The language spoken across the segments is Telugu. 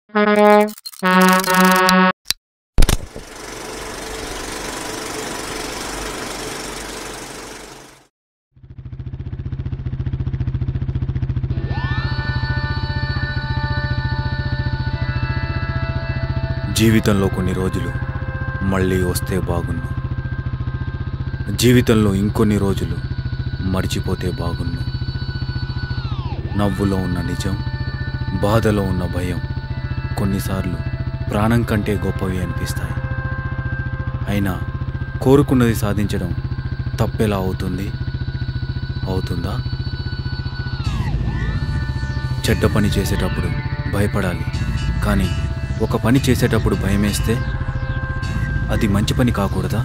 జీవితంలో కొన్ని రోజులు మళ్ళీ వస్తే బాగున్ను జీవితంలో ఇంకొన్ని రోజులు మర్చిపోతే బాగున్ను నవ్వులో ఉన్న నిజం బాధలో ఉన్న భయం కొన్నిసార్లు ప్రాణం కంటే గొప్పవి అనిపిస్తాయి అయినా కోరుకున్నది సాధించడం తప్పెలా అవుతుంది అవుతుందా చెడ్డ పని చేసేటప్పుడు భయపడాలి కానీ ఒక పని చేసేటప్పుడు భయమేస్తే అది మంచి పని కాకూడదా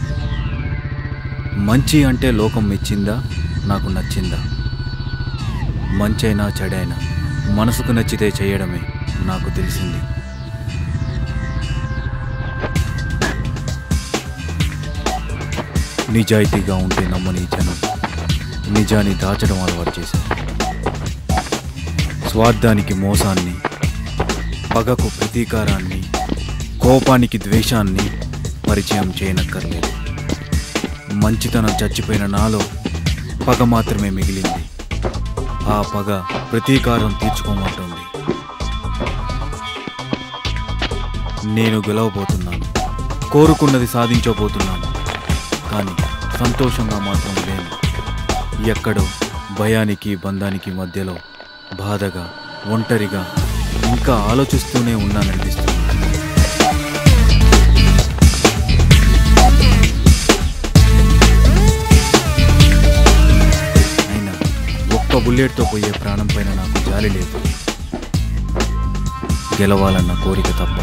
మంచి అంటే లోకం మెచ్చిందా నాకు నచ్చిందా మంచైనా చెడైనా మనసుకు నచ్చితే చేయడమే నాకు తెలిసింది నిజాయితీగా ఉంటే నమ్మని ఈ జనం నిజాన్ని దాచడం అలవాటు చేశారు స్వార్థానికి మోసాన్ని పగకు ప్రతీకారాన్ని కోపానికి ద్వేషాన్ని పరిచయం చేయనక్కర్లేదు మంచితనం చచ్చిపోయిన నాలో పగ మాత్రమే మిగిలింది ఆ పగ ప్రతీకారం తీర్చుకోమంటుంది నేను గెలవబోతున్నాను కోరుకున్నది సాధించబోతున్నాను కానీ సంతోషంగా మాత్రం లేను ఎక్కడో భయానికి బంధానికి మధ్యలో బాధగా ఒంటరిగా ఇంకా ఆలోచిస్తూనే ఉన్నాననిపిస్తుంది అయినా ఒక్క బుల్లెట్తో పోయే ప్రాణం పైన నాకు జాలి లేదు గెలవాలన్న కోరిక తప్ప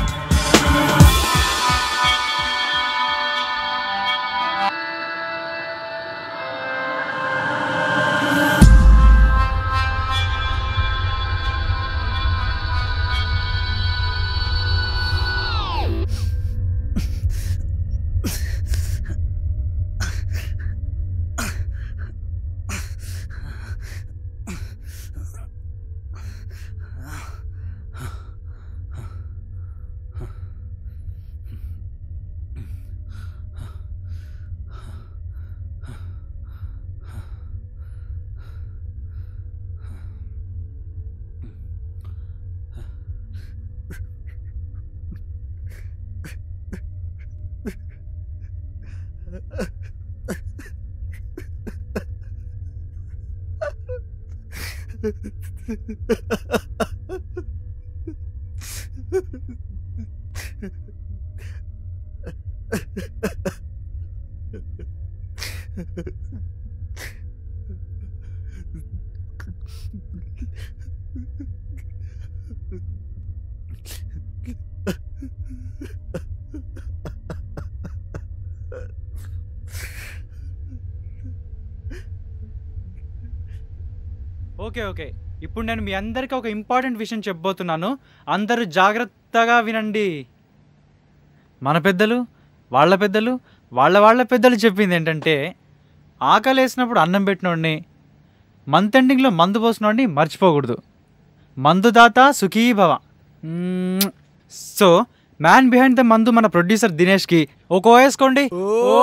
ఓకే ఓకే ఇప్పుడు నేను మీ అందరికీ ఒక ఇంపార్టెంట్ విషయం చెప్పబోతున్నాను అందరూ జాగ్రత్తగా వినండి మన పెద్దలు వాళ్ళ పెద్దలు వాళ్ళ వాళ్ళ పెద్దలు చెప్పింది ఏంటంటే ఆకలి వేసినప్పుడు అన్నం పెట్టినోడిని మంత్ ఎండింగ్లో మందు పోసినోడిని మర్చిపోకూడదు మందు దాత సుఖీభవ hmm. So man behind the mandu మన ప్రొడ్యూసర్ దినేష్కి ఒక వేసుకోండి ఓ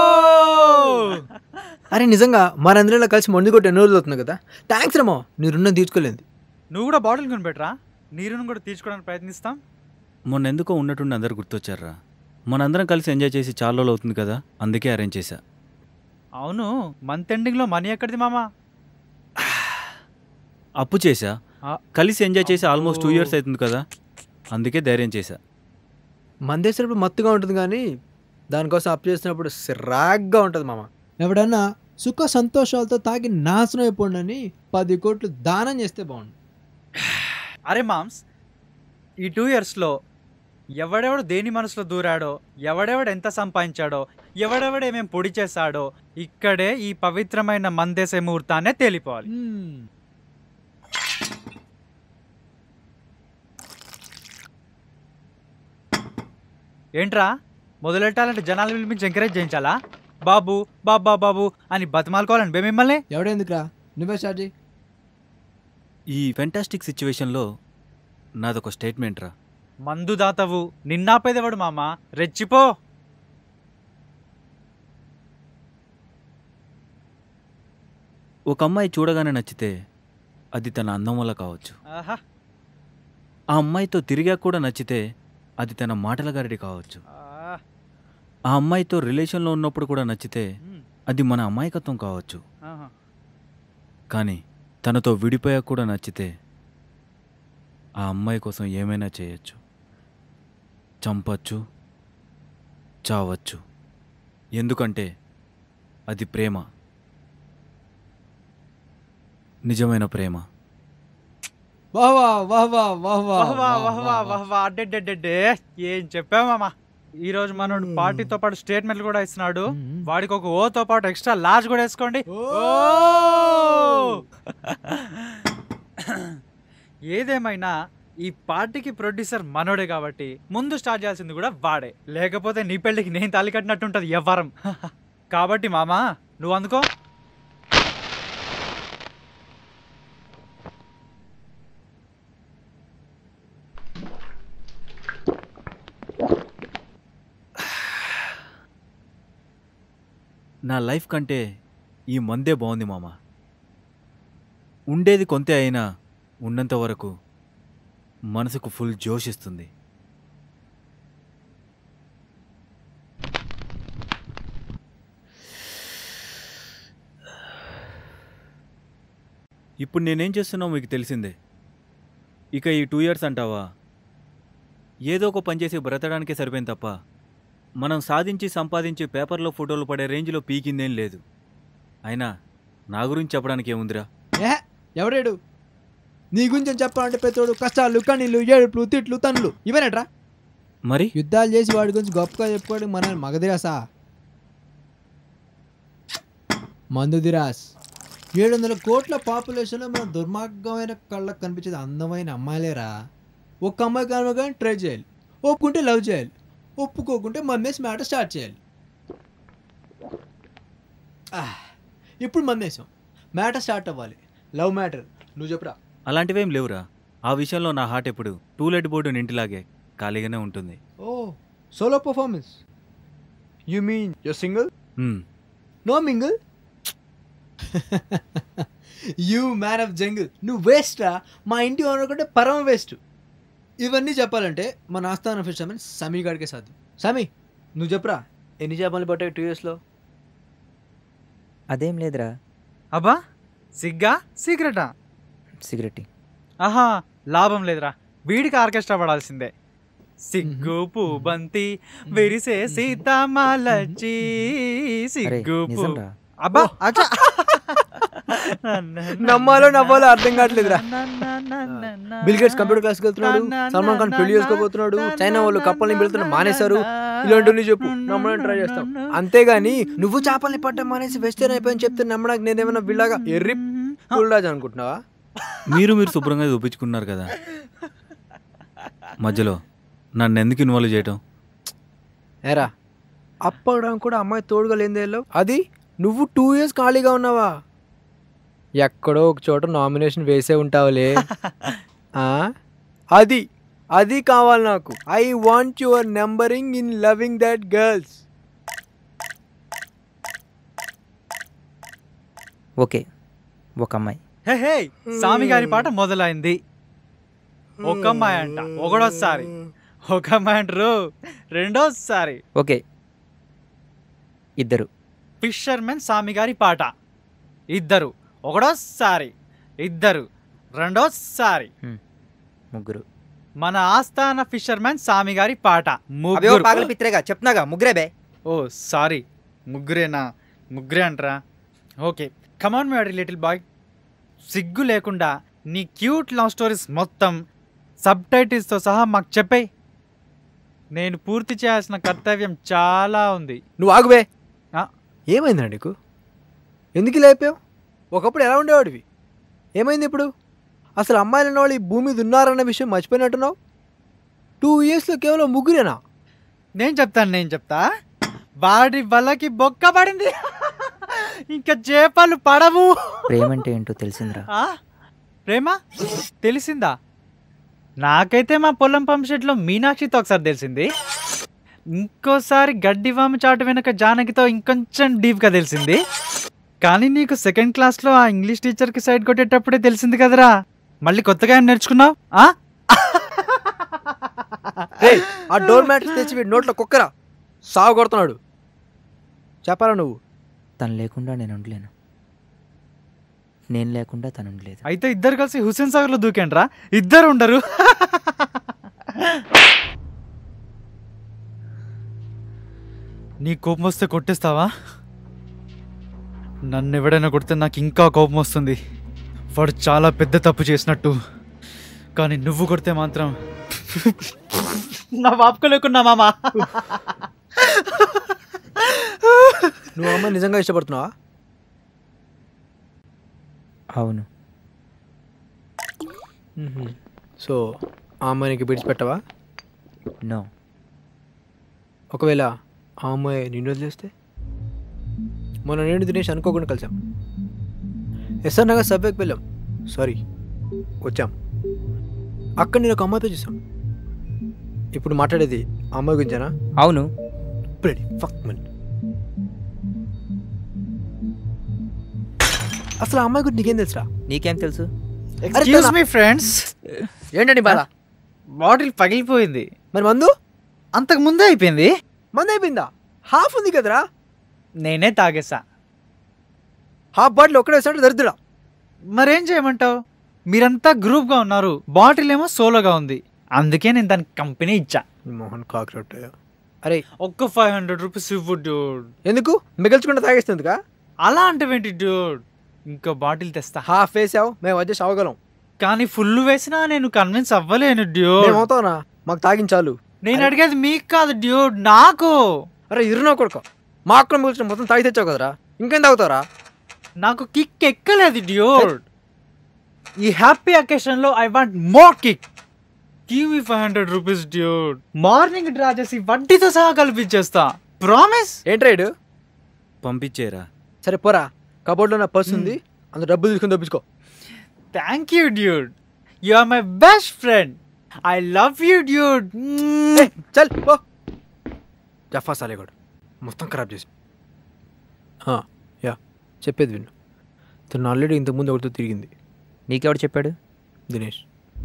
అరే నిజంగా మనందరిలో కలిసి మందు కొట్టి ఎన్ని రోజులు అవుతుంది కదా థ్యాంక్స్ రమో నీ రుణం తీర్చుకోలేదు నువ్వు కూడా బాటిల్ కొనిపెట్టరా నీరును కూడా తీర్చుకోవడానికి ప్రయత్నిస్తాం మొన్న ఎందుకో ఉన్నట్టుండి అందరు గుర్తొచ్చారా మనందరం కలిసి ఎంజాయ్ చేసి చాలా రోజులు అవుతుంది కదా అందుకే అరేంజ్ చేశా అవును మంత్ ఎండింగ్లో మనీ ఎక్కడిది మామా అప్పు చేశా ఆ. కలిసి ఎంజాయ్ చేసి ఆల్మోస్ట్ టూ అబ్బో. ఇయర్స్ అవుతుంది కదా అందుకే ధైర్యం చేశా మందేసినప్పుడు మత్తుగా ఉంటుంది కానీ దానికోసం అప్ చేసినప్పుడు సిరాగ్గా ఉంటుంది మామ ఎవడన్నా సుఖ సంతోషాలతో తాగి నాశనం అయిపోండని పది కోట్లు దానం చేస్తే బాగుండు అరే మామ్స్ ఈ టూ ఇయర్స్లో ఎవడెవడు దేని మనసులో దూరాడో ఎవడెవడు ఎంత సంపాదించాడో ఎవడెవడు ఏమేం పొడి చేశాడో ఇక్కడే ఈ పవిత్రమైన మందేసే ముహూర్తాన్నే తేలిపోవాలి ఏంట్రా మొదలెట్టాలంటే జనాలు పిలిపించి ఎంకరేజ్ చేయించాలా బాబు బాబా బాబు అని బతిమాలుకోవాలని బే మిమ్మల్ని ఎవడెందుకురా నువ్వే స్టార్ట్ చేయి ఈ ఫెంటాస్టిక్ సిచ్యువేషన్లో నాదొక స్టేట్మెంట్ రా మందు దాతవు నిన్నాపేదేవాడు మామ రెచ్చిపో ఒక అమ్మాయి చూడగానే నచ్చితే అది తన అందం వల్ల కావచ్చు ఆహా ఆ అమ్మాయితో తిరిగా కూడా నచ్చితే అది తన మాటల గారిడి కావచ్చు ఆ, ఆ అమ్మాయితో రిలేషన్లో ఉన్నప్పుడు కూడా నచ్చితే ఉమ్, అది మన అమాయకత్వం కావచ్చు ఆహా. కానీ తనతో విడిపోయాక కూడా నచ్చితే ఆ అమ్మాయి కోసం ఏమైనా చేయొచ్చు చంపచ్చు చావచ్చు ఎందుకంటే అది ప్రేమ నిజమైన ప్రేమ వాహ్ వాహ్ వాహ్ వాహ్ వాహ్ వాహ్ వహ్వా వహ్వా వహ్వా అడ్డెడ్డెడ్డే ఏం చెప్పామమ్మా ఈ రోజు మనోడు మ్మ్. పార్టీతో పాటు స్టేట్మెంట్లు కూడా ఇస్తున్నాడు మ్మ్. వాడికి ఒక ఓతో పాటు ఎక్స్ట్రా లార్జ్ కూడా వేసుకోండి ఓ! ఓ! ఏదేమైనా ఈ పార్టీకి ప్రొడ్యూసర్ మనోడే కాబట్టి ముందు స్టార్ట్ చేయాల్సింది కూడా వాడే లేకపోతే నీ పెళ్ళికి నేను తాలి కట్టినట్టుంటది వ్యవహారం కాబట్టి మామా నువ్వు అందుకో నా లైఫ్ కంటే ఈ మందే బాగుంది మామ ఉండేది కొంతే అయినా ఉన్నంత వరకు మనసుకు ఫుల్ జోష్ ఇస్తుంది ఇప్పుడు నేనేం చేస్తున్నావు మీకు తెలిసిందే ఇక ఈ టూ ఇయర్స్ అంటావా ఏదో ఒక పని చేసి బ్రతడానికే సరిపోయింది తప్ప మనం సాధించి సంపాదించి పేపర్లో ఫోటోలు పడే రేంజ్లో పీకిందేం లేదు అయినా నా గురించి చెప్పడానికి ఏముందిరా ఏ ఎవడాడు నీ గురించి చెప్పాలంటే పెద్దోడు కష్టాలు కన్నీళ్ళు ఏడుపులు తిట్లు తన్నులు ఇవేనట్రా మరి యుద్ధాలు చేసి వాడి గురించి గొప్పగా చెప్పుకోవడం మన మగధిరాసా మందు దిరాస్ ఏడు వందల కోట్ల పాపులేషన్లో మన దుర్మార్గమైన కళ్ళకు కనిపించేది అందమైన అమ్మాయిలేరా ఒక్క అమ్మాయి కనుక ట్రై చేయాలి ఒప్పుకుంటే లవ్ చేయాలి ఒప్పుకోకుంటే మమ్మేసి మ్యాటర్ స్టార్ట్ చేయాలి ఆహ్, ఇప్పుడు మమ్మేసాం మ్యాటర్ స్టార్ట్ అవ్వాలి లవ్ మ్యాటర్ నువ్వు చెప్పురా అలాంటివేం లేవురా ఆ విషయంలో నా హార్ట్ ఎప్పుడు టూలెట్ బోర్డు ఇంటిలాగే ఖాళీగానే ఉంటుంది oh solo performance you mean you single hmm. No mingle you man of jungle నువ్వు వేస్ట్ రా మా ఇంటి ఓనర్ కంటే పరమ వేస్ట్ ఇవన్నీ చెప్పాలంటే మన ఆస్థాన ఫిషర్మెన్ సమీ గాడికే సాధ్యం సమీ నువ్వు చెప్పరా ఎన్ని చేపలు పట్టాయి టూ ఇయర్స్లో అదేం లేదురా అబ్బా సిగ్గా సీక్రెటా సిగరెట్ ఆహా లాభం లేదురా వీడికి ఆర్కెస్ట్రా పడాల్సిందే సిగ్గు పూబంతి విరిసే సీతామాలచి అరే సిగ్గు పూ- నిజంరా అబ్బా అచ్చా నమ్మాలో నవ్వాలో అర్థం కావట్లేదురా బిల్ గేట్స్ కంప్యూటర్ క్లాస్కి వెళ్తున్నాడు సల్మాన్ ఖాన్ పెళ్లి చేసుకోబోతున్నాడు చైనా వాళ్ళు కప్పల్ని వెళ్తున్న మానేశారు ఇలాంటివన్నీ చెప్పు నమ్మడానికి ట్రై చేస్తాం అంతేగాని నువ్వు చేపల్ని పట్టడం మానేసి వెస్టర్న్ అయిపోయి చెప్తే నమ్మడానికి నేనేమైనా బిల్లాగా ఎర్రి రాజు అనుకుంటున్నావా మీరు మీరు శుభ్రంగా చూపించుకున్నారు కదా మధ్యలో నన్ను ఎందుకు ఇన్వాల్వ్ చేయటం ఏరా అప్పడం కూడా అమ్మాయి తోడుగా లేని అది నువ్వు టూ ఇయర్స్ ఖాళీగా ఉన్నావా ఎక్కడో ఒక చోట నామినేషన్ వేసే ఉంటావులే ఆ? అది అది కావాలి నాకు I want your numbering in loving that girls okay ఒక అమ్మాయి హే హే స్వామి గారి పాట మొదలైంది ఒక అమ్మాయి అంట ఒకడోసారి ఒక అమ్మాయి అంటారు రెండోసారి ఓకే ఇద్దరు ఫిషర్మెన్ స్వామి గారి పాట ఇద్దరు ఒకడోసారి ఇద్దరు రెండోసారి ముగ్గురు మన ఆస్థాన ఫిషర్మెన్ స్వామి గారి పాట అవేవో ముగ్గురు పాగల పిత్రేగా చెప్తున్నాగా ముగ్గురే బే ఓ సారీ ముగ్గురేనా ముగ్గురే అంటరా okay come on my little boy సిగ్గు లేకుండా నీ క్యూట్ లవ్ స్టోరీస్ మొత్తం సబ్ టైటిల్స్తో సహా మాకు చెప్పేయ్ నేను పూర్తి చేయాల్సిన కర్తవ్యం చాలా ఉంది నువ్వు ఆగుబే ఆ. ఏమైందిరా నీకు ఎందుకు ఇలా అయిపోయావు ఒకప్పుడు ఎలా ఉండేవాడివి ఏమైంది ఇప్పుడు అసలు అమ్మాయిలు వాళ్ళు ఈ భూమి మీద ఉన్నారన్న విషయం మర్చిపోయినట్టున్నావు టూ ఇయర్స్లో కేవలం ముగ్గురేనా నేను చెప్తాను నేను చెప్తా వాడి వల్లకి బొక్క పడింది ఇంకా చేపలు పడవు ప్రేమ అంటే ఏంటో తెలిసిందిరా ఆ? ప్రేమ తెలిసిందా నాకైతే మా పొలం పంప్ షెడ్లో మీనాక్షితో ఒకసారి తెలిసింది ఇంకోసారి గడ్డివామి చాటు వెనక జానకితో ఇంకొంచెం డీప్గా తెలిసింది కానీ నీకు సెకండ్ క్లాస్లో ఆ ఇంగ్లీష్ టీచర్కి సైడ్ కొట్టేటప్పుడే తెలిసింది కదరా మళ్ళీ కొత్తగా ఏం నేర్చుకున్నావు ఆ? రేయ్, ఆ డోర్ మ్యాట్ తెచ్చి వీడి నోట్లో కుక్కరా సాగు కొడుతున్నాడు చెప్పాలా నువ్వు తను లేకుండా నేను ఉండలేను నేను లేకుండా తను ఉండలేదు అయితే ఇద్దరు కలిసి హుస్సేన్ సాగర్లో దూకేండ్రా ఇద్దరు ఉండరు నీ కోపం వస్తే కొట్టేస్తావా నన్ను ఎవడైనా కొడితే నాకు ఇంకా కోపం వస్తుంది వాడు చాలా పెద్ద తప్పు చేసినట్టు కానీ నువ్వు కొడితే మాత్రం నా వాపుకోలేకున్నా మామా నువ్వు అమ్మ నిజంగా ఇష్టపడుతున్నావా అవును సో ఆ అమ్మాయికి విడిచిపెట్టవా నో ఒకవేళ ఆ అమ్మాయి నిన్ను వదిలేస్తే మొన్న నేను దినేష్ అనుకోకుండా కలిసాం ఎస్ఆర్ నగర్ సబ్వేకి వెళ్ళాం సారీ వచ్చాం అక్కడ నేను ఒక అమ్మాయితో చూసాం ఇప్పుడు మాట్లాడేది ఆ అమ్మాయి గురించేనా అవును Bloody fuck man. అసలు ఆ అమ్మాయి గురించి నీకేం తెలుసురా నీకేం తెలుసు ఎక్స్క్యూజ్ మీ ఫ్రెండ్స్ ఏంటండి బాధ బాటిల్ పగిలిపోయింది మరి మందు అంతకు ముందే అయిపోయింది మందు అయిపోయిందా హాఫ్ ఉంది కదరా నేనే తాగేసా హాఫ్ బాటిల్ ఒక్కడే వేసాడు దరిద్రుడా మరేం చేయమంటావు మీరంతా గ్రూప్గా ఉన్నారు బాటిల్ ఏమో సోలోగా ఉంది అందుకే నేను దానికి కంపెనీ ఇచ్చా మోహన్ కాక్రోట్ అరే ఒక్క ఫైవ్ హండ్రెడ్ రూపీస్ ఇవ్వు డ్యూడ్ ఎందుకు మిగల్చుకుంటే తాగేస్తుందిగా అలా అంటవేంటి డ్యూడ్ ఇంకో బాటిల్ తెస్తా హాఫ్ వేసావు మేము అడ్జస్ట్ అవ్వగలం కానీ ఫుల్ వేసినా నేను కన్విన్స్ అవ్వలేను డ్యూడ్ మేము అవుతావునా మాకు తాగించాలు నేను అడిగేది మీకు కాదు డ్యూడ్ నాకు అరే ఇరునో కొడుకో మా అక్కడ మిగిల్చిన మొత్తం తాగి తెచ్చావు కదరా ఇంకేం తాగుతారా నాకు కిక్ ఎక్కలేదు డ్యూడ్ ఈ హ్యాపీ అకేషన్ లో I want more kick give me five hundred rupees dude morning draw చేసి వడ్డీతో సహా కల్పించేస్తా ప్రామిస్ ఏంటి రైడు పంపించేరా సరే పోరా కబోర్డ్లో నా పర్స్ ఉంది అందులో డబ్బులు తీసుకుని తప్పించుకో thank you dude you are my best friend I love you dude ఏ, చల్ పో జఫా సాలేగాడు మొత్తం ఖరాబ్ చేసి ఆ, యా చెప్పేది విన్ను తను ఆల్రెడీ ఇంతకుముందు ఒకటితో తిరిగింది నీకెవడు చెప్పాడు దినేష్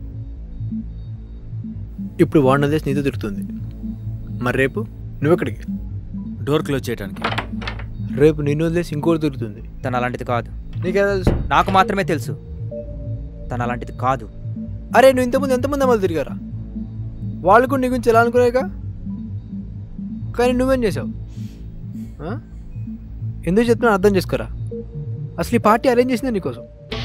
ఇప్పుడు వాడినదేసి నీతో తిరుగుతుంది మరి రేపు నువ్వెక్కడికి డోర్ క్లోజ్ చేయడానికి రేపు నిన్ను వదిలేసి ఇంకోటి తిరుగుతుంది తను అలాంటిది కాదు నీకే తెలుసు నాకు మాత్రమే తెలుసు తను అలాంటిది కాదు అరే నువ్వు ఇంతకుముందు ఎంతమంది అమ్మలు తిరిగారా వాళ్ళు కూడా నీ గురించి ఎలా అనుకునేగా కానీ నువ్వేం చేసావు ఆ? ఎందుకు చెప్తున్నా అర్థం చేసుకోరా అసలు ఈ పార్టీ అరేంజ్ చేసిందే నీకోసం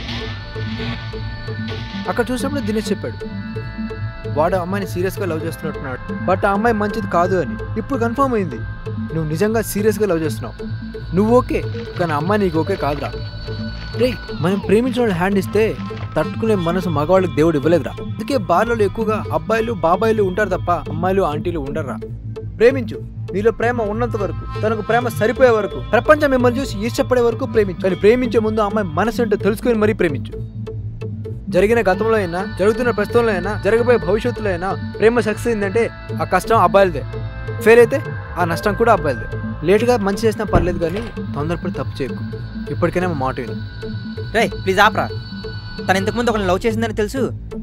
అక్కడ చూసినప్పుడు దినేష్ చెప్పాడు వాడు ఆ అమ్మాయిని సీరియస్గా లవ్ చేస్తున్నట్టున్నాడు బట్ ఆ అమ్మాయి మంచిది కాదు అని ఇప్పుడు కన్ఫర్మ్ అయింది నువ్వు నిజంగా సీరియస్గా లవ్ చేస్తున్నావు నువ్వు ఓకే కానీ ఆ అమ్మాయి నీకు ఓకే కాదురా రే మనం ప్రేమించిన వాళ్ళు హ్యాండ్ ఇస్తే తట్టుకునే మనసు మగవాళ్ళకి దేవుడు ఇవ్వలేదురా అందుకే బార్లలో ఎక్కువగా అబ్బాయిలు బాబాయిలు ఉంటారు తప్ప అమ్మాయిలు ఆంటీలు ఉండరురా ప్రేమించు నీలో ప్రేమ ఉన్నంత వరకు తనకు ప్రేమ సరిపోయే వరకు ప్రపంచం మిమ్మల్ని చూసి ఈర్షపడే వరకు ప్రేమించు కానీ ప్రేమించే ముందు ఆ అమ్మాయి మనసు ఏంటో తెలుసుకొని మరీ ప్రేమించు జరిగిన గతంలో అయినా జరుగుతున్న ప్రస్తుతంలో అయినా జరగబోయే భవిష్యత్తులో అయినా ప్రేమ సక్సెస్ అయిందంటే ఆ కష్టం అబ్బాయిలదే ఫెయిల్ అయితే ఆ నష్టం కూడా అబ్బాయిలదే లేటుగా మంచి చేసినా పర్లేదు కానీ తొందరపడి తప్పు చేయకు ఇప్పటికైనా మా మాట విను రే ప్లీజ్ ఆపరా తను ఇంతకుముందు ఒకరిని లవ్ చేసిందని తెలుసు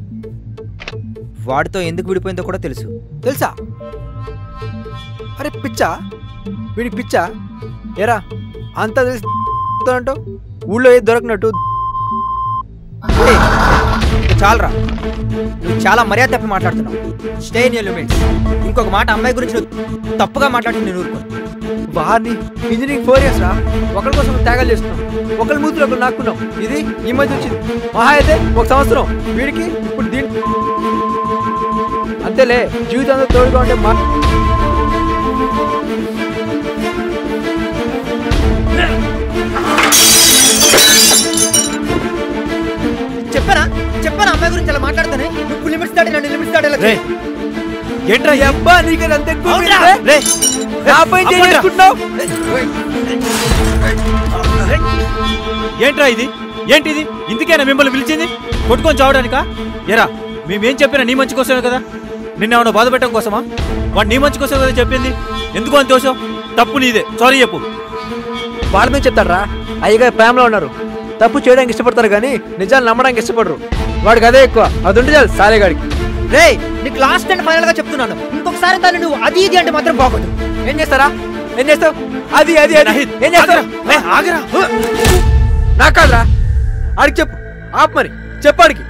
వాడితో ఎందుకు విడిపోయిందో కూడా తెలుసు తెలుసా అరే పిచ్చా వీడికి పిచ్చా ఏరా అంతా తెలిసి అంటావు ఊళ్ళో ఏది దొరకనట్టు ఏయ్, ఇక చాలరా నువ్వు చాలా మర్యాద తప్పి మాట్లాడుతున్నావు స్టే ఇన్ లిమిట్స్ ఇంకొక మాట అమ్మాయి గురించి నువ్వు తప్పుగా మాట్లాడుతూ నేను ఊరుకో వారిని ఇంజనీరింగ్ ఫోర్ ఇయర్స్ రా ఒకరి కోసం త్యాగాలు చేస్తున్నాం ఒకరి మూతులు ఒకరు నాక్కున్నాం ఇది ఈ మధ్య వచ్చింది మహా అయితే ఒక సంవత్సరం వీడికి ఇప్పుడు దీని అంతేలే జీవితంలో తోడుగా ఉంటే మా చెప్పానా చెప్పానా అమ్మాయి గురించి అలా మాట్లాడతానే నువ్వు లిమిట్స్ దాటి నన్ను లిమిట్స్ దాటి రే ఏంట్రా ఈ అబ్బా నీకు అంత ఎక్కువ అవునురా? ఉందే? రే నాపై అబ్బా! చేసుకుంటున్నావు ఏంట్రా ఇది ఏంటిది ఇందుకేనా మిమ్మల్ని పిలిచింది కొట్టుకొని చావడానికా ఎరా మేమేం చెప్పినా నీ మంచి కోసమే కదా నిన్న ఏమైనా బాధ పెట్టడం కోసమా వాడు నీ మంచి కోసమే కదా చెప్పింది ఎందుకు అంత దోషం తప్పు నీదే సారీ చెప్పు వాళ్ళ మీద చెప్తాడరా అయ్యగారు ప్రేమలో ఉన్నారు తప్పు చేయడానికి ఇష్టపడతారు కానీ నిజాలు నమ్మడానికి ఇష్టపడరు వాడికి అదే ఎక్కువ అది ఉంటే చాలు సాలేగాడికి రే నీకు లాస్ట్ అండ్ ఫైనల్ గా చెప్తున్నాను ఇంకొకసారి దాన్ని నువ్వు అది ఇది అంటే మాత్రం బాగోదు ఏం చేస్తారా ఏం చేస్తావు అది అది అది నాహిద్, ఏం చేస్తావు ఆగరా, ఏ, ఆగరా. నాకు కాదురా ఆడికి చెప్పు ఆపు మరి చెప్పు ఆడికి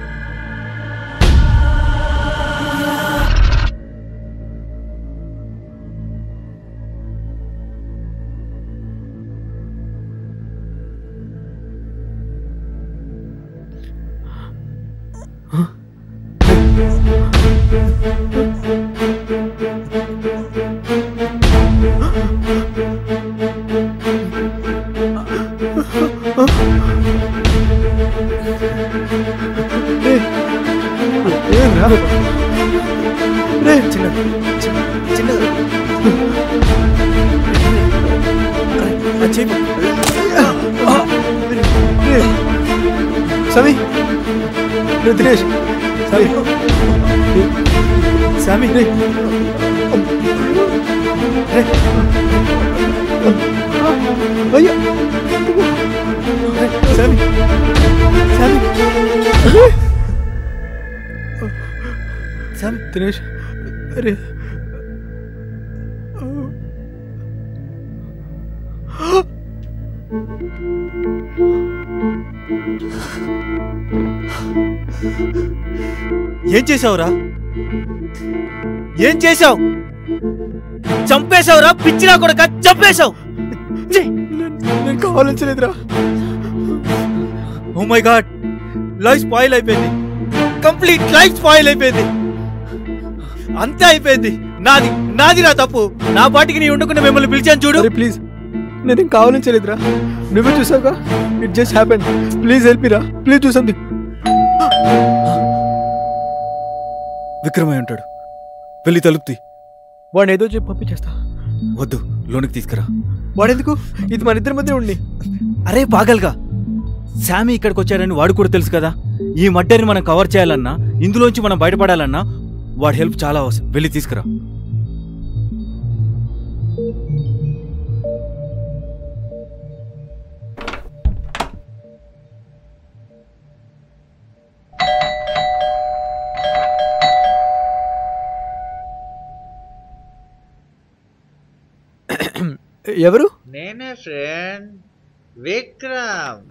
సమీ నువ్వు దినేష్ సమీ సమీ రే అయ్యో సమీ సమీ సమీ దినేష్ అరే ఏం చేసావురా ఏం చేసావు చంపేశావురా పిచ్చినా కొడక చంపేశావు నేను కావాలించలేదురా oh my god life spoil అయిపోయింది కంప్లీట్ లైఫ్ స్పాయిల్ అయిపోయింది అంతే అయిపోయింది నాది నాది నా తప్పు నా పాటికి నీ ఉండకుండా మిమ్మల్ని పిలిచాను చూడు అరే ప్లీజ్ నేను కావాలించలేదురా నువ్వే చూసావుగా it just happen please help రా ప్లీజ్ డూ సంథింగ్ విక్రమై ఉంటాడు వెళ్ళి తలుపుతి వాడిని ఏదో చెప్పి పంపించేస్తా వద్దు లోనికి తీసుకురా వాడెందుకు ఇది మన ఇద్దరి మధ్య ఉండి అరే పాగల్గా శామీ ఇక్కడికి వచ్చాడని వాడు కూడా తెలుసు కదా ఈ మడ్డర్ని మనం కవర్ చేయాలన్నా ఇందులోంచి మనం బయటపడాలన్నా వాడి హెల్ప్ చాలా అవసరం వెళ్ళి తీసుకురా ఎవరు నేనే ఫ్రెండ్ విక్రమ్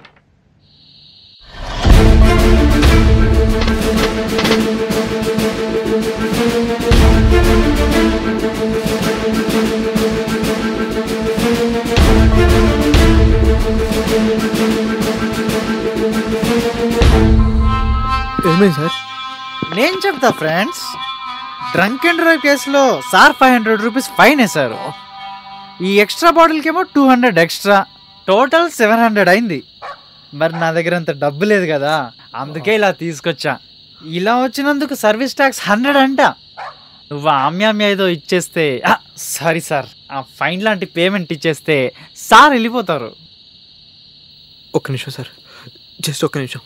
ఏమైంది సార్ నేను చెప్తా ఫ్రెండ్స్ డ్రంక్ అండ్ డ్రైవ్ కేసులో sir five hundred rupees fine వేశారు ఈ ఎక్స్ట్రా బాటిల్కి ఏమో two hundred extra total seven hundred అయింది మరి నా దగ్గర అంత డబ్బు లేదు కదా అందుకే ఇలా తీసుకొచ్చా ఇలా వచ్చినందుకు సర్వీస్ ట్యాక్స్ హండ్రెడ్ అంట నువ్వు ఆమ్యామ్య ఏదో ఇచ్చేస్తే సారీ సార్ ఆ ఫైన్ లాంటి పేమెంట్ ఇచ్చేస్తే సార్ వెళ్ళిపోతారు ఒక్క నిమిషం సార్ జస్ట్ ఒక్క నిమిషం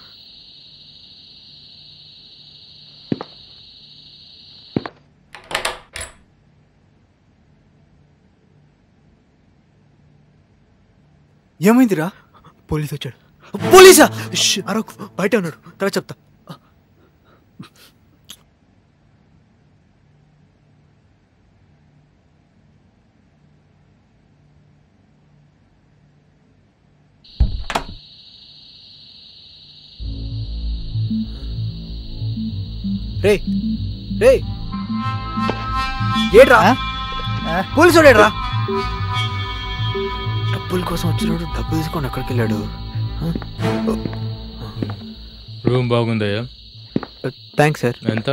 ఏమైందిరా పోలీస్ వచ్చాడు పోలీసా ష్, అరవకు బయట ఉన్నాడు తర్వాత చెప్తా రే రే ఏడ్రా ఆ? పోలీసు ఏడ్రా డబ్బుల కోసం వచ్చినాడు డబ్బు తీసుకొని ఎక్కడికి వెళ్ళాడు రూమ్ బాగుందయ్యా థ్యాంక్స్ సార్ ఎంత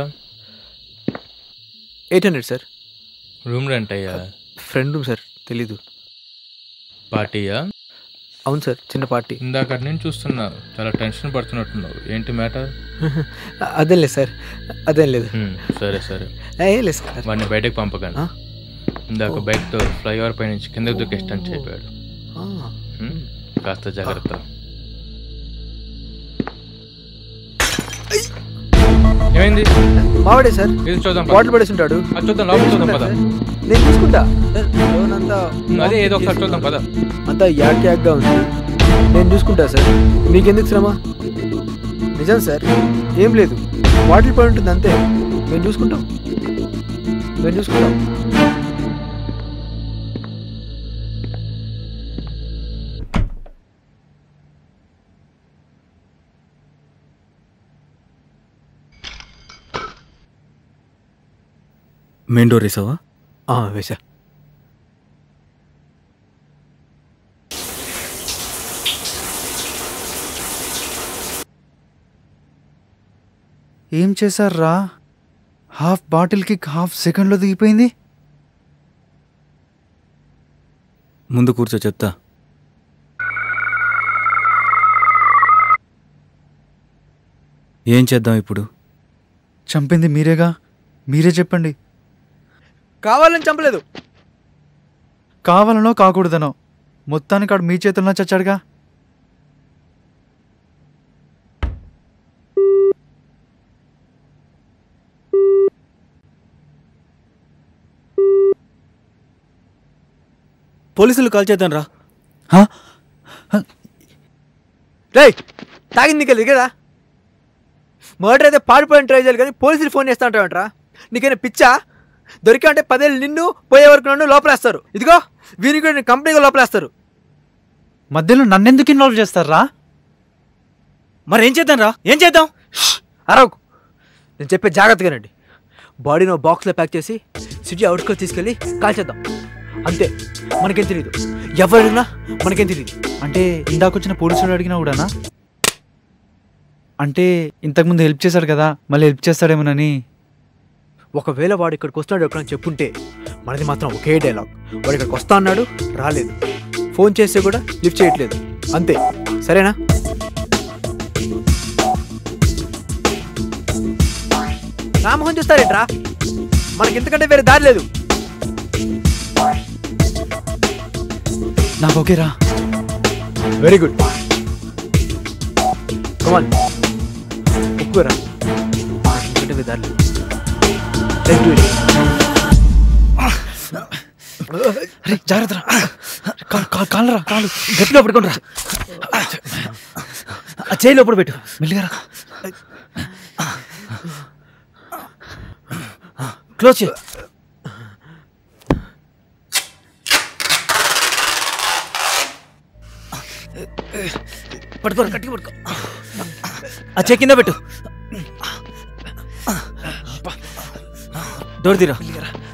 eight hundred sir room rent అయ్యా ఫ్రెండ్ రూమ్ సార్ తెలీదు పార్టీయా అవును సార్ చిన్న పార్టీ ఇందాక నేను చూస్తున్నా చాలా టెన్షన్ పడుతున్నట్టున్నావు ఏంటి మ్యాటర్ అదేం లేదు సార్ అదేం లేదు సరే సరే ఏ లేదు సార్ వాడిని బయటకు పంపకండి ఆ? ఇందాక ఓ. బైక్తో ఫ్లైఓవర్ పై నుంచి కిందకు దూకేస్తాను చెప్పాడు ఆ, హ్మ్? కాస్త జాగ్రత్త ఏమైంది మావాడే సార్ ఇది చూద్దాం పద. బాటిల్ పడేసి ఉంటాడు అది చూద్దాం లోపల చూద్దాం పద నేను చూసుకుంటా సార్, లోన్ అంతా ఉమ్, అదే ఏదో ఒకసారి చూద్దాం పద అంతా యాక్ యాక్గా ఉంది నేను చూసుకుంటా సార్ మీకెందుకు శ్రమ నిజం సార్ ఏం లేదు బాటిల్ పడి ఉంటుంది అంతే మేము చూసుకుంటాం మేము చూసుకుంటాం మెయిన్ డోర్ వేసావా ఆ, వేసా ఏం చేశారా హాఫ్ బాటిల్కి హాఫ్ సెకండ్లో దిగిపోయింది ముందు కూర్చో చెప్తా ఏం చేద్దాం ఇప్పుడు చంపింది మీరేగా మీరే చెప్పండి కావాలని చంపలేదు కావాలనో కాకూడదనో మొత్తానికి ఆడు మీ చేతుల్లో చచ్చాడుగా పోలీసులు కాల్ చేద్దాం రా హా? రే తాగింది నీకు కదా మర్డర్ అయితే పాడిపోయిన ట్రై చేయాలి కానీ పోలీసులు ఫోన్ చేస్తా ఉంటావంటరా నీకైనా పిచ్చా దొరికా అంటే పదేళ్ళు నిన్ను పోయే వరకు నన్ను లోపలేస్తారు ఇదిగో వీరికి కూడా కంపెనీగా లోపలేస్తారు మధ్యలో నన్నెందుకు ఇన్వాల్వ్ చేస్తారా మరి ఏం చేద్దాం రా ఏం చేద్దాం అరవకు నేను చెప్పే జాగ్రత్తగానండి బాడీని బాక్స్లో ప్యాక్ చేసి సిటీ అవుట్స్కో తీసుకెళ్ళి కాల్చేద్దాం అంతే మనకేం తెలియదు ఎవరైనా మనకేం తెలియదు అంటే ఇందాకొచ్చిన పోలీసులు అడిగినా కూడానా అంటే ఇంతకుముందు హెల్ప్ చేశాడు కదా మళ్ళీ హెల్ప్ చేస్తాడేమోనని ఒకవేళ వాడు ఇక్కడికి వస్తున్నాడు ఎక్కడ చెప్పుంటే మనది మాత్రం ఒకే డైలాగ్ వాడు ఇక్కడికి వస్తా అన్నాడు రాలేదు ఫోన్ చేస్తే కూడా లిఫ్ట్ చేయట్లేదు అంతే సరేనా రామోహన్ చూస్తారేంట్రా మనకి ఇంతకంటే వేరే దారి లేదు నాకు ఓకేరా వెరీ గుడ్ కమాన్ ఒప్పుకోరా ఇంతకంటే వేరే దారి లేదు Let's do it. అరే జాగ్రత్త కాలరా కాలు గట్టిగా పడుకోండి రా ఆ చేయి లోపల పెట్టు మెల్లిగా రా. క్లోజ్ చేయి పట్టుకో గట్టిగా పట్టుకో ఆ చేయి కింద పెట్టు డోర్ తీరా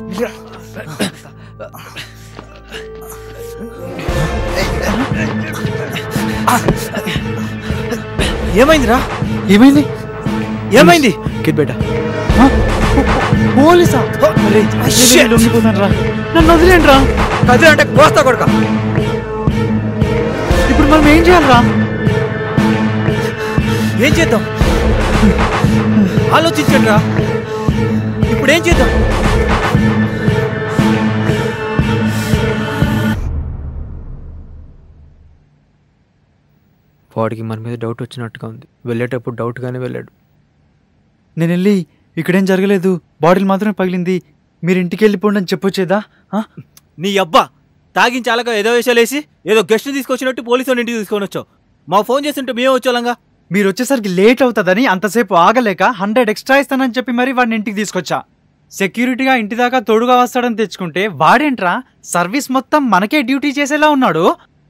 ఏమైందిరా ఏమైంది ఏమైంది కిడ్ బేటా పోలీసా shit. లొంగిపోతాను రా నన్ను వదిలేండి రా కదిలే అంటే కోస్తా కొడక ఇప్పుడు మనం ఏం చేయాలరా ఏం చేద్దాం ఆలోచించండి రా ఇప్పుడు ఏం చేద్దాం వాడికి మన మీద డౌట్ వచ్చినట్టుగా ఉంది వెళ్ళేటప్పుడు డౌట్గానే వెళ్ళాడు నేను వెళ్ళి ఇక్కడేం జరగలేదు బాటిల్ మాత్రమే పగిలింది మీరు ఇంటికి వెళ్ళిపోండి అని చెప్పొచ్చేదా ఆ? నీ అబ్బా తాగించి అలాగా ఏదో వేసాలేసి ఏదో గెస్ట్ తీసుకొచ్చినట్టు పోలీసు వాడిని ఇంటికి తీసుకొని వచ్చావు మా ఫోన్ చేస్తుంటే మేము వచ్చేవాళ్ళంగా మీరు వచ్చేసరికి లేట్ అవుతుందని అంతసేపు ఆగలేక హండ్రెడ్ ఎక్స్ట్రా ఇస్తానని చెప్పి మరీ వాడిని ఇంటికి తీసుకొచ్చా సెక్యూరిటీగా ఇంటి దాకా తోడుగా వస్తాడని తెచ్చుకుంటే వాడేంట్రా సర్వీస్ మొత్తం మనకే డ్యూటీ చేసేలా ఉన్నాడు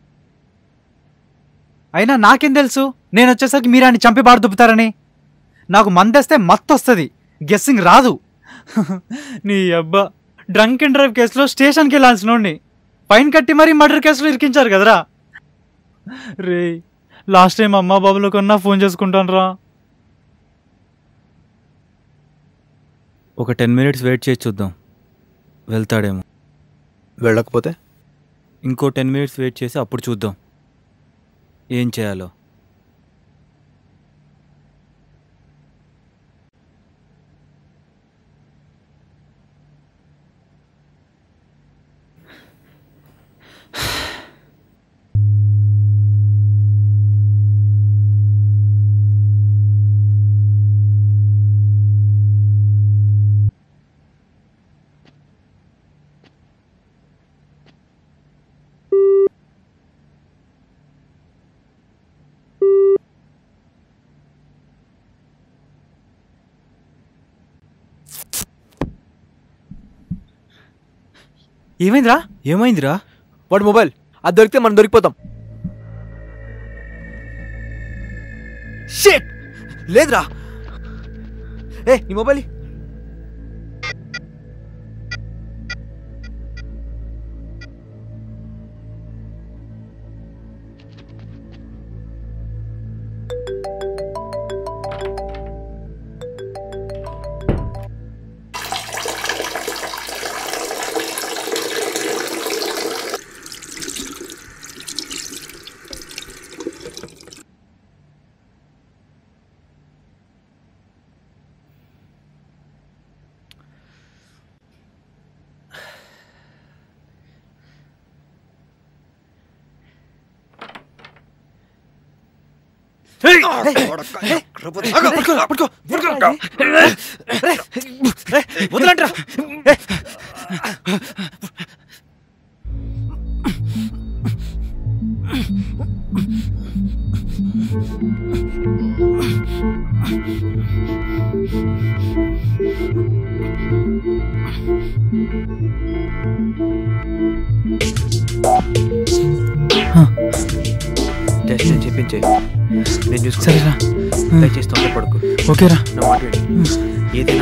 అయినా నాకేం తెలుసు నేను వచ్చేసరికి మీరు ఆయన చంపి బాడు దుప్పుతారని నాకు మందేస్తే మత్తు వస్తుంది గెస్సింగ్ రాదు నీ అబ్బా డ్రంక్ అండ్ డ్రైవ్ కేసులో స్టేషన్కి వెళ్ళాల్సినోడిని ఫైన్ కట్టి మరీ మర్డర్ కేసులో ఇరికించారు కదరా రే లాస్ట్ టైం అమ్మా బాబులో కన్నా ఫోన్ చేసుకుంటాను రా ఒక టెన్ మినిట్స్ వెయిట్ చేసి చూద్దాం వెళ్తాడేమో వెళ్ళకపోతే ఇంకో టెన్ మినిట్స్ వెయిట్ చేసి అప్పుడు చూద్దాం ఏం చేయాలో ఏమైందిరా ఏమైందిరా వాడు మొబైల్ అది దొరికితే మనం దొరికిపోతాం షేట్ లేదురా ఏ నీ మొబైల్ ఇ- వదలంట్రా జస్ట్ నేను చెప్పించే నేను చూసుకుంటా సరేరా దయచేసి తొందర పడుకు ఓకేరా నా మాట విను. ఏదైనా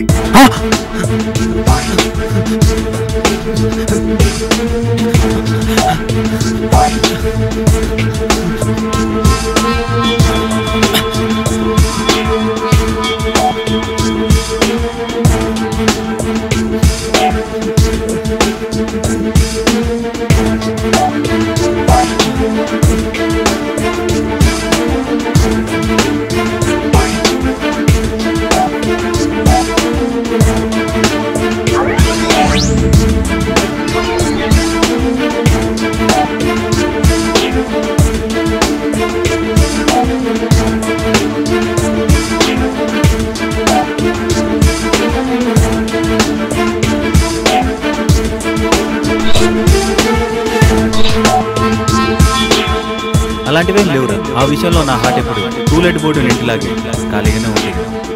అలాంటివేం లేవురా ఆ విషయంలో నా హార్ట్ ఎప్పుడు టూలెట్ బోర్డు ఇంటిలాగే ఖాళీగానే ఉంది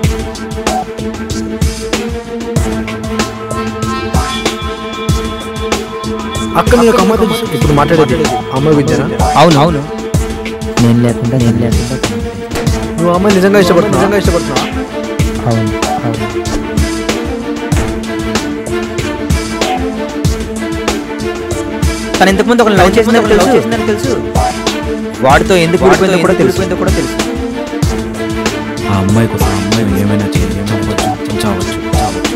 అక్క నీ ఒక అమ్మాయి తెలుసు ఇప్పుడు మాట్లాడేది అమ్మాయి విద్యనా అవును అవును నేను లేకుండా నేను లేకుండా నువ్వు అమ్మాయి నిజంగా ఇష్టపడుతున్నావు నిజంగా ఇష్టపడుతున్నావా అవును అవును తను ఇంతకుముందు ఒక లవ్ చేసిందని తెలుసు చేసిందని తెలుసు వాడితో ఎందుకు విడిపోయిందో కూడా తెలిసిపోయిందో కూడా తెలుసు ఆ అమ్మాయి కోసం ఆ అమ్మాయి ఏమైనా చేయాలి చంపవచ్చు చావచ్చు చావచ్చు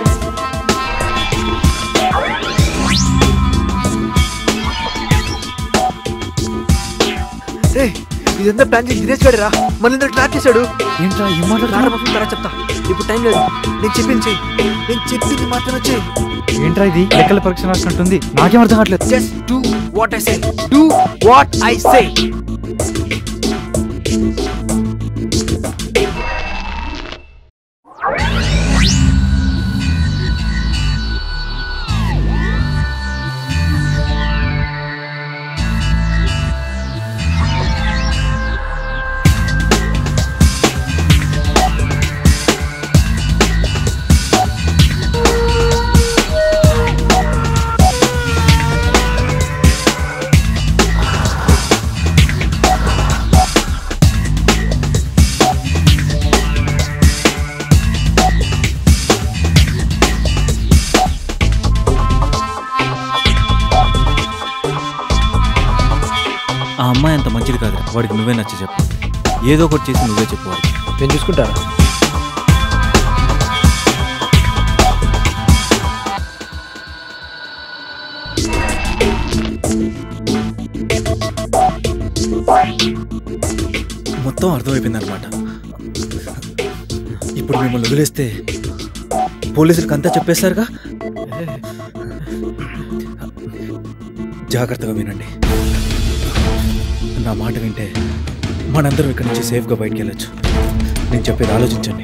ఏయ్, ఇదంతా ప్లాన్ చేసి దినేష్ గాడరా మన ఇద్దరు ట్రాప్ చేశాడు ఏంట్రా ఏం రారా మాట్లాడుతున్నావు బాబు, తర్వాత చెప్తా ఇప్పుడు టైం లేదు నేను చెప్పింది చెయ్యి నేను చెప్పింది మాత్రమే చెయ్యి ఏంట్రా ఇది లెక్కల పరీక్ష రాసినట్టుంది నాకేం అర్థం కావట్లేదు just do what I say do what I say ఆ అమ్మాయి అంత మంచిది కాదు వాడికి నువ్వే నచ్చ చెప్పు ఏదో ఒకటి చేసి నువ్వే చెప్పు వాడికి నేను చూసుకుంటారా మొత్తం అర్థమైపోయింది అనమాట ఇప్పుడు మిమ్మల్ని వదిలేస్తే పోలీసులకు అంతా చెప్పేశారుగా జాగ్రత్తగా వినండి నా మాట వింటే మనందరం ఇక్కడి నుంచి సేఫ్గా బయటికి వెళ్ళొచ్చు నేను చెప్పేది ఆలోచించండి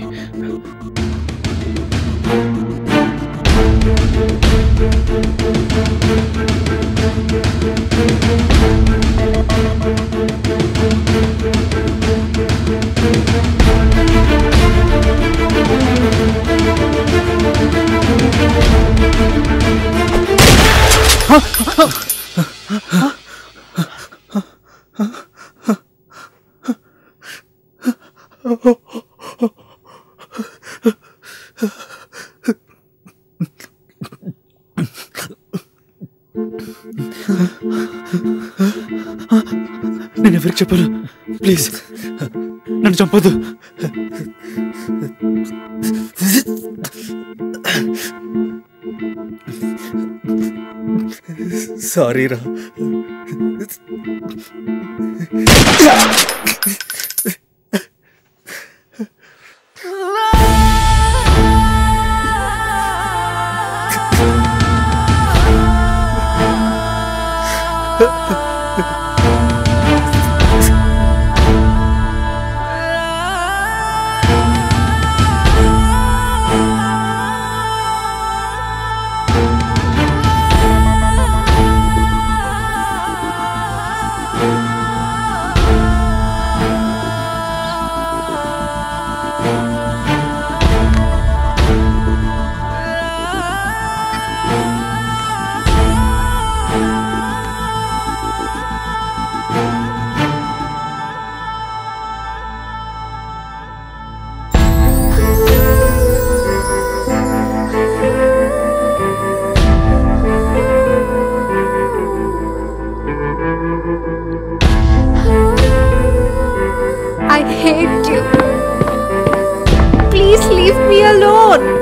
నేను ఎవరికి చెప్పాను ప్లీజ్ నన్ను చంపొద్దు సారీ రా I hate you. Please leave me alone.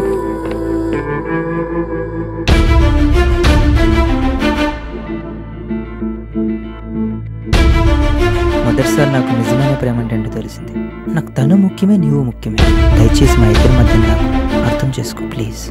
మొదటిసారి నాకు నిజమైన ప్రేమ అంటే ఏంటో తెలిసింది నాకు తను ముఖ్యమే నీవు ముఖ్యమే దయచేసి మా ఇద్దరి మధ్య నాకు అర్థం చేసుకో ప్లీజ్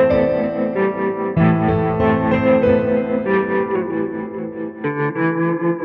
Thank